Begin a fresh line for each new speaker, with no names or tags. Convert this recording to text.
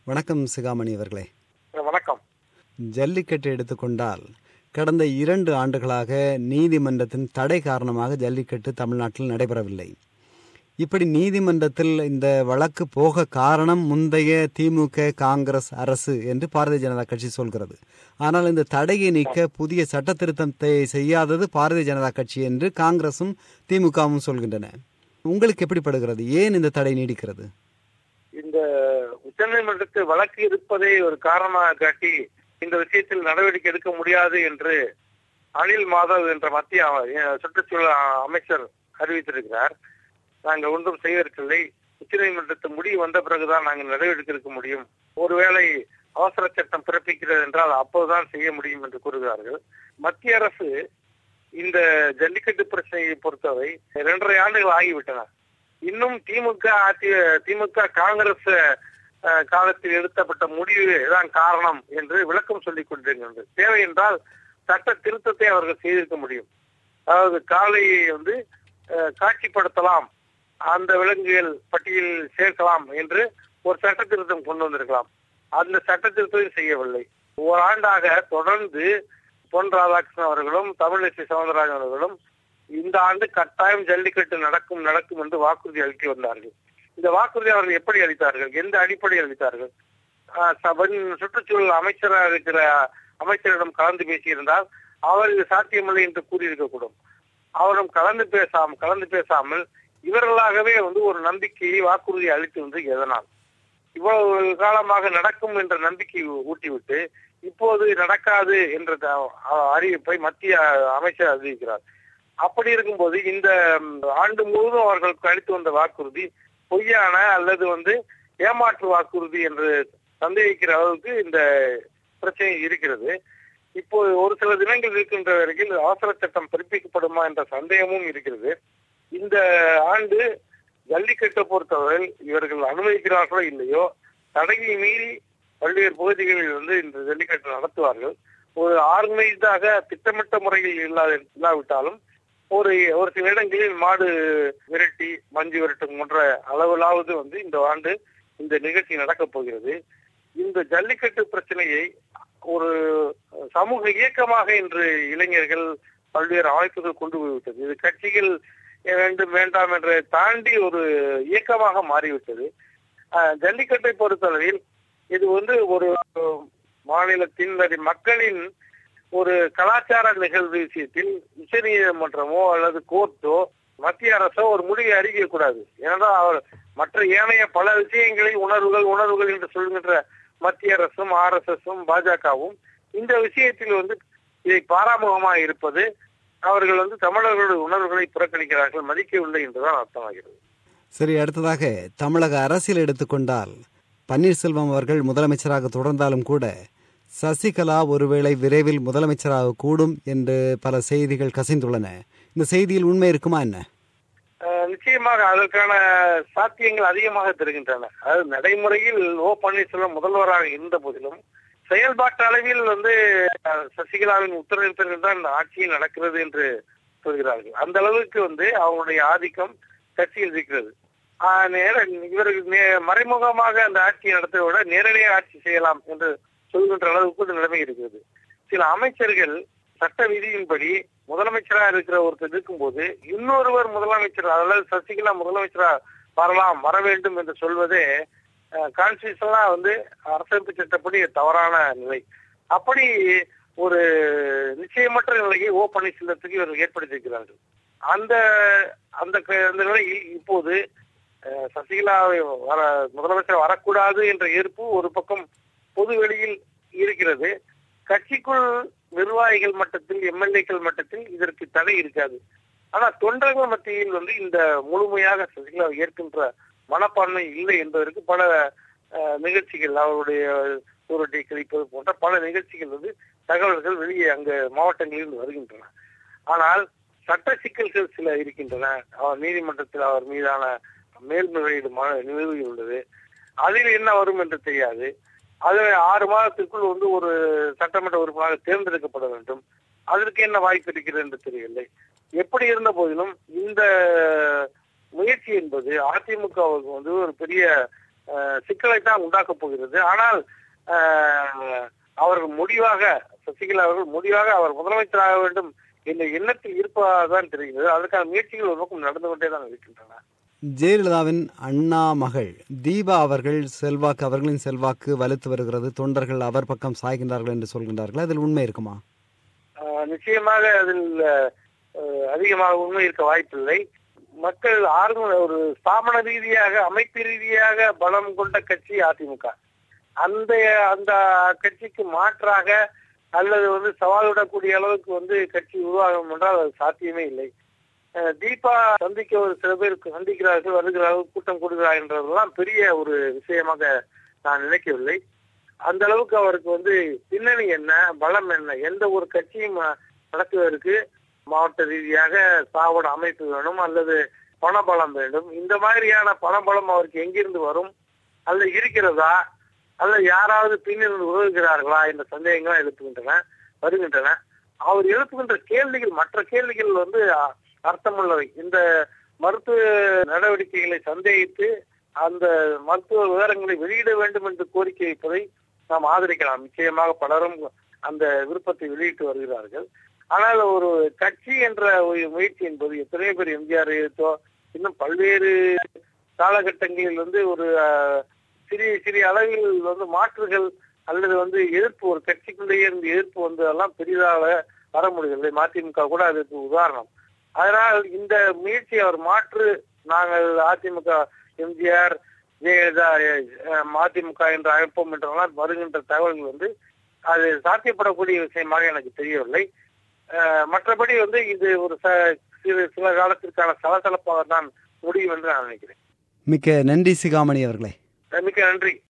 வணக்கம் சிகாமணி அவர்களே
வணக்கம்
ஜல்லிக்கட்டு எடுத்துக்கொண்டால் கடந்த இரண்டு ஆண்டுகளாக நீதிமன்றத்தின் தடை காரணமாக ஜல்லிக்கட்டு தமிழ்நாட்டில் நடைபெறவில்லை இப்படி நீதிமன்றத்தில் இந்த வழக்கு போக காரணம் முந்தைய திமுக காங்கிரஸ் அரசு என்று பாரதிய ஜனதா கட்சி சொல்கிறது ஆனால் இந்த தடையை நீக்க புதிய சட்ட திருத்தத்தை செய்யாதது பாரதிய ஜனதா கட்சி என்று காங்கிரசும் திமுகவும் சொல்கின்றன உங்களுக்கு எப்படிப்படுகிறது ஏன் இந்த தடை நீடிக்கிறது
இந்த உச்சநீதிமன்றத்தில் வழக்கு இருப்பதை ஒரு காரணமாக காட்டி இந்த விஷயத்தில் நடவடிக்கை எடுக்க முடியாது என்று அனில் மாதவ் என்ற மத்திய அ- சுற்றுச்சூழல் அமைச்சர் அறிவித்திருக்கிறார் நாங்கள் ஒன்றும் செய்வதற்கில்லை உச்சநீதிமன்றத்தின் முடிவு வந்த பிறகுதான் நாங்கள் நடவடிக்கை எடுக்க முடியும் ஒருவேளை அவசர சட்டம் பிறப்பிக்கிறது என்றால் அப்போதுதான் செய்ய முடியும் என்று கூறுகிறார்கள் மத்திய அரசு இந்த ஜல்லிக்கட்டு பிரச்சனையை பொறுத்தவரை இரண்டரை ஆண்டுகள் ஆகிவிட்டன இன்னும் திமுக அதி திமுக காங்கிரஸ் அஹ், காலத்தில் எடுத்தப்பட்ட முடிவு தான் காரணம் என்று விளக்கம் சொல்லிக் கொண்டிருக்கிறது தேவை என்றால் சட்ட திருத்தத்தை அவர்கள் செய்திருக்க முடியும் அதாவது காளையை வந்து அஹ், காட்சிப்படுத்தலாம் அந்த விலங்குகள் பட்டியலில் சேர்க்கலாம் என்று ஒரு சட்ட திருத்தம் கொண்டு வந்திருக்கலாம் அந்த சட்ட திருத்தத்தை செய்யவில்லை ஓராண்டாக தொடர்ந்து பொன் ராதாகிருஷ்ணன் அவர்களும் தமிழிசை சவுந்தரராஜன் அவர்களும் இந்த ஆண்டு கட்டாயம் ஜல்லிக்கட்டு நடக்கும் நடக்கும் என்று வாக்குறுதி அளித்து வந்தார்கள் இந்த வாக்குறுதி அவர்கள் எப்படி அளித்தார்கள் எந்த அடிப்படையில் அளித்தார்கள் ஆஹ் சபன் சுற்றுச்சூழல் அமைச்சராக இருக்கிற அமைச்சரிடம் கலந்து பேசியிருந்தால் அவர் இது சாத்தியமில்லை என்று கூறியிருக்கக்கூடும் அவரிடம் கலந்து பேசாம கலந்து பேசாமல் இவர்களாகவே வந்து ஒரு நம்பிக்கையை வாக்குறுதி அளித்து வந்து எதனால் இவ்வளவு காலமாக நடக்கும் என்ற நம்பிக்கை ஊட்டிவிட்டு இப்போது நடக்காது என்ற த- அ- அறிவிப்பை மத்திய அமைச்சர் அறிவிக்கிறார் அப்படி இருக்கும்போது இந்த ம், ஆண்டு முழுவதும் அவர்களுக்கு அளித்து வந்த வாக்குறுதி பொய்யான அல்லது வந்து ஏமாற்று வாக்குறுதி என்று சந்தேகிக்கிற அளவுக்கு இந்த பிரச்சனை இருக்கிறது இப்போ ஒரு சில தினங்கள் இருக்கின்ற வரையில் அவசர சட்டம் பிறப்பிக்கப்படுமா என்ற சந்தேகமும் இருக்கிறது இந்த ஆண்டு ஜல்லிக்கட்டை பொறுத்தவரை இவர்கள் அனுமதிக்கிறார்களோ இல்லையோ தடையை மீறி பல்வேறு பகுதிகளில் வந்து இந்த ஜல்லிக்கட்டு நடத்துவார்கள் ஒரு ஆர்கனைஸ்டாக திட்டமிட்ட முறையில் இல்லாத இல்லாவிட்டாலும் ஒரு ஒரு சில இடங்களில் மாடு விரட்டி மஞ்சு விரட்டும் போன்ற அளவிலாவது வந்து இந்த ஆண்டு இந்த நிகழ்ச்சி நடக்கப் போகிறது இந்த ஜல்லிக்கட்டு பிரச்சனையை ஒரு சமூக இயக்கமாக இன்று இளைஞர்கள் பல்வேறு அமைப்புகள் கொண்டு போய்விட்டது இது கட்சிகள் வேண்டும் வேண்டாம் என்ற தாண்டி ஒரு இயக்கமாக மாறிவிட்டது அஹ், ஜல்லிக்கட்டை பொறுத்தளவில் இது வந்து ஒரு மாநிலத்தின் அல்லது மக்களின் ஒரு கலாச்சார நிகழ்வு விஷயத்தில் உச்ச நீதிமன்றமோ அல்லது கோர்ட்டோ மத்திய அரசோ ஒரு முடிவை அறிவிக்க கூடாது ஏனென்றால் அவர் மற்ற ஏனைய பல விஷயங்களை உணர்வுகள் உணர்வுகள் என்று சொல்கின்ற மத்திய அரசும் ஆர் எஸ் எஸும் பாஜகவும் இந்த விஷயத்தில் வந்து இதை பாராமுகமாக இருப்பது அவர்கள் வந்து தமிழர்களுடைய உணர்வுகளை புறக்கணிக்கிறார்கள் மதிக்கவில்லை என்றுதான் அர்த்தமாகிறது
சரி அடுத்ததாக தமிழக அரசியல் எடுத்துக்கொண்டால் பன்னீர்செல்வம் அவர்கள் முதலமைச்சராக தொடர்ந்தாலும் கூட சசிகலா ஒருவேளை விரைவில் முதலமைச்சராக கூடும் என்று பல செய்திகள் கசிந்துள்ளன இந்த செய்தியில் உண்மை இருக்குமா என்ன
அஹ் நிச்சயமாக அதற்கான சாத்தியங்கள் அதிகமாக தெரிகின்றன அதாவது நடைமுறையில் ஓ பன்னீர்செல்வம் முதல்வராக இருந்த போதிலும் செயல்பாட்டு அளவில் வந்து அஹ், சசிகலாவின் உத்தரவின் பிறகு தான் இந்த ஆட்சியில் நடக்கிறது என்று சொல்கிறார்கள் அந்த அளவுக்கு வந்து அவங்களுடைய ஆதிக்கம் கட்சியில் இருக்கிறது ஆஹ் நேர இவர்கள் நே- மறைமுகமாக அந்த ஆட்சியை நடத்துவதை விட நேரடியாக ஆட்சி செய்யலாம் என்று சொல்கின்ற அளவுக்கு இந்த நிலைமை இருக்கிறது சில அமைச்சர்கள் சட்ட விதியின்படி முதலமைச்சரா இருக்கிற ஒருத்தர் இருக்கும்போது இன்னொருவர் முதலமைச்சர் அதாவது சசிகலா முதலமைச்சரா வரலாம் வர வேண்டும் என்று சொல்வதே கான்ஸ்டியூஷனா வந்து அரசமைப்பு சட்டப்படி தவறான நிலை அப்படி ஒரு நிச்சயமற்ற நிலையை ஓ பன்னீர்செல்வத்துக்கு இவர்கள் ஏற்படுத்தியிருக்கிறார்கள் அந்த அந்த க- அந்த நிலையில் இப்போது அஹ், சசிகலாவை வர முதலமைச்சர் வரக்கூடாது என்ற எதிர்ப்பு ஒரு பக்கம் பொது வெளியில் இருக்கிறது கட்சிக்குள் நிர்வாகிகள் மட்டத்தில் எம்எல்ஏக்கள் மட்டத்தில் இதற்கு தடை இருக்காது ஆனா தொண்டர்கள் மத்தியில் வந்து இந்த முழுமையாக சசிகலா ஏற்கின்ற மனப்பான்மை இல்லை என்பதற்கு பல அஹ், நிகழ்ச்சிகள் அவருடைய சூரட்டை கழிப்பது போன்ற பல நிகழ்ச்சிகள் வந்து தகவல்கள் வெளியே அங்க மாவட்டங்களில் வருகின்றன ஆனால் சட்ட சிக்கல்கள் சில இருக்கின்றன அவர் நீதிமன்றத்தில் அவர் மீதான மேல்முறையீடு ம- நிலுவையில் உள்ளது அதில் என்ன வரும் என்று தெரியாது அது ஆறு மாதத்திற்குள் வந்து ஒரு சட்டமன்ற உறுப்பினராக தேர்ந்தெடுக்கப்பட வேண்டும் அதற்கு என்ன வாய்ப்பு இருக்கிறது என்று தெரியவில்லை எப்படி இருந்த போதிலும் இந்த முயற்சி என்பது அதிமுகவுக்கு வந்து ஒரு பெரிய அஹ், சிக்கலை தான் உண்டாக்கப் போகிறது ஆனால் அஹ், அவர்கள் முடிவாக சசிகலா அவர்கள் முடிவாக அவர் முதலமைச்சராக வேண்டும் என்ற எண்ணத்தில் இருப்பதாக தான் தெரிகிறது அதற்கான முயற்சிகள் ஒரு பக்கம் நடந்து கொண்டே தான் இருக்கின்றன
ஜெயலலிதாவின் அண்ணா மகள் தீபா அவர்கள் செல்வாக்கு அவர்களின் செல்வாக்கு வலுத்து வருகிறது தொண்டர்கள் அவர் பக்கம் சாய்கின்றார்கள் என்று சொல்கின்றார்கள் அதில் உண்மை இருக்குமா
ஆஹ் நிச்சயமாக அதில் அஹ், அதிகமாக உண்மை இருக்க வாய்ப்பில்லை மக்கள் ஆர்வம் ஒரு ஸ்தாபன ரீதியாக அமைப்பு ரீதியாக பலம் கொண்ட கட்சி அதிமுக அந்த அந்த கட்சிக்கு மாற்றாக அல்லது வந்து சவால் விடக்கூடிய அளவுக்கு வந்து கட்சி உருவாகும் என்றால் அது சாத்தியமே இல்லை அஹ், தீபா சந்திக்க ஒரு சில பேர் சந்திக்கிறார்கள் வருகிறார்கள் கூட்டம் கூடுகிறார்கள் என்றதெல்லாம் பெரிய ஒரு விஷயமாக நான் நினைக்கவில்லை அந்த அளவுக்கு அவருக்கு வந்து பின்னணி என்ன பலம் என்ன எந்த ஒரு கட்சியும் அஹ், நடத்துவதற்கு மாவட்ட ரீதியாக சாவட அமைப்பு வேணும் அல்லது பணபலம் வேண்டும் இந்த மாதிரியான பணபலம் அவருக்கு எங்கிருந்து வரும் அல்லது இருக்கிறதா அல்லது யாராவது பின்னிருந்து உதவுகிறார்களா என்ற சந்தேகங்கள் எழுப்புகின்றன வருகின்றன அவர் எழுப்புகின்ற கேள்விகள் மற்ற கேள்விகள் வந்து அ- அர்த்தமுள்ளவை இந்த மருத்துவ நடவடிக்கைகளை சந்தேகித்து அந்த மருத்துவ விவரங்களை வெளியிட வேண்டும் என்று கோரிக்கை வைப்பதை நாம் ஆதரிக்கலாம் நிச்சயமாக பலரும் அந்த விருப்பத்தை வெளியிட்டு வருகிறார்கள் ஆனால் ஒரு கட்சி என்ற ஒரு முயற்சி என்பது எத்தனையோ பேர் எம்ஜிஆர் எழுத்தோ இன்னும் பல்வேறு காலகட்டங்களில் வந்து ஒரு அஹ், சிறிய சிறிய அளவில் வந்து மாற்றுகள் அல்லது வந்து எதிர்ப்பு ஒரு கட்சிக்குள்ளேயே இருந்து எதிர்ப்பு வந்ததெல்லாம் பெரிதாக வர முடியவில்லை மதிமுக கூட அதுக்கு உதாரணம் அதனால் இந்த முயற்சி அவர் மாற்று நாங்கள் அதிமுக எம்ஜிஆர் ஜெயலலிதா அஹ், மதிமுக என்று அழைப்போம் என்றெல்லாம் வருகின்ற தகவல்கள் வந்து அது சாத்தியப்படக்கூடிய விஷயமாக எனக்கு தெரியவில்லை அஹ், மற்றபடி வந்து இது ஒரு ச- சிறு சில காலத்திற்கான சலசலப்பாக தான் முடியும் என்று நான் நினைக்கிறேன்
மிக்க நன்றி சிகாமணி அவர்களே
மிக்க நன்றி